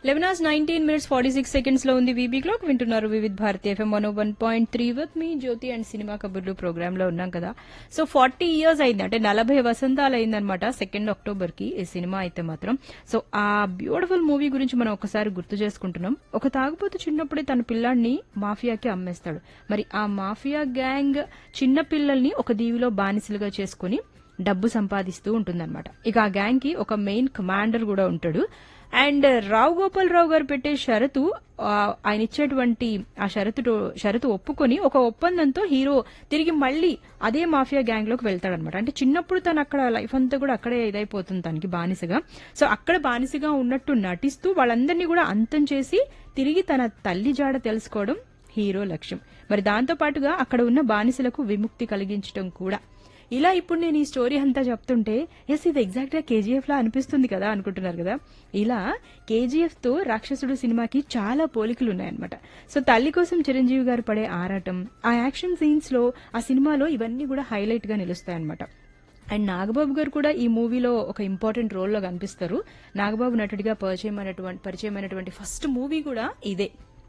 eleven hours nineteen minutes forty six seconds లో ఉంది VB clock వింటున్నారు Vividh Bharati FM one one point three with me Jyothi and cinema కబుర్లు programme లో ఉన్నాం కదా సో ఫార్టీ ఇయర్స్ అయింది అంటే నలభై వసంతాలు అయిందనమాట సెకండ్ అక్టోబర్ కి ఈ సినిమా అయితే మాత్రం సో ఆ బ్యూటిఫుల్ మూవీ గురించి మనం ఒకసారి గుర్తు చేసుకుంటున్నాం ఒక తాగుబోతు చిన్నప్పుడే తన పిల్లాడిని మాఫియాకి అమ్మేస్తాడు మరి ఆ మాఫియా గ్యాంగ్ చిన్న పిల్లల్ని ఒక దీవిలో బానిసలుగా చేసుకుని డబ్బు సంపాదిస్తూ ఉంటుందన్నమాట ఇక ఆ గ్యాంగ్ కి ఒక మెయిన్ కమాండర్ కూడా ఉంటాడు అండ్ రావు గోపాల్ రావు గారు పెట్టే షరతు ఆ, ఆయన ఇచ్చేటువంటి ఆ షరతు షరతు ఒప్పుకొని ఒక ఒప్పందంతో హీరో తిరిగి మళ్ళీ అదే మాఫియా గ్యాంగ్ లోకి వెళ్తాడనమాట అంటే చిన్నప్పుడు తను అక్కడ లైఫ్ అంతా కూడా అక్కడే ఇదైపోతుంది తనకి బానిసగా సో అక్కడ బానిసగా ఉన్నట్టు నటిస్తూ వాళ్ళందరినీ కూడా అంతం చేసి తిరిగి తన తల్లి జాడ తెలుసుకోవడం హీరో లక్ష్యం మరి దాంతో పాటుగా అక్కడ ఉన్న బానిసలకు విముక్తి కలిగించడం కూడా ఇలా ఇప్పుడు నేను ఈ స్టోరీ అంతా చెప్తుంటే ఎస్ ఇది ఎగ్జాక్ట్ గా కేజీఎఫ్ లా అనిపిస్తుంది కదా అనుకుంటున్నారు కదా ఇలా కేజీఎఫ్ తో రాక్షసుడు సినిమాకి చాలా పోలికలు ఉన్నాయన్నమాట సో తల్లి కోసం చిరంజీవి గారు పడే ఆరాటం ఆ యాక్షన్ సీన్స్ లో ఆ సినిమాలో ఇవన్నీ కూడా హైలైట్ గా నిలుస్తాయన్నమాట అండ్ నాగబాబు గారు కూడా ఈ మూవీలో ఒక ఇంపార్టెంట్ రోల్ లో కనిపిస్తారు నాగబాబు నటుడిగా పరిచయం అయినటువంటి పరిచయమైనటువంటి ఫస్ట్ మూవీ కూడా ఇదే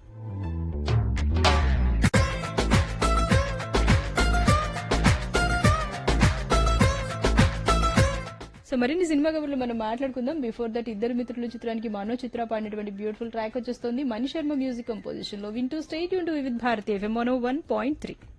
సో మరిన్ని సినిమా కబుర్లు మనం మాట్లాడుకుందాం బిఫోర్ దట్ ఇద్దరు మిత్రులు చిత్రానికి మనో చిత్ర పాడినటువంటి బ్యూటిఫుల్ ట్రాక్ వచ్చేస్తుంది మణి శర్మ మ్యూజిక్ కంపోజిషన్ లో వింటూ స్టేట్ యూన్ to Vividh Bharati FM one point three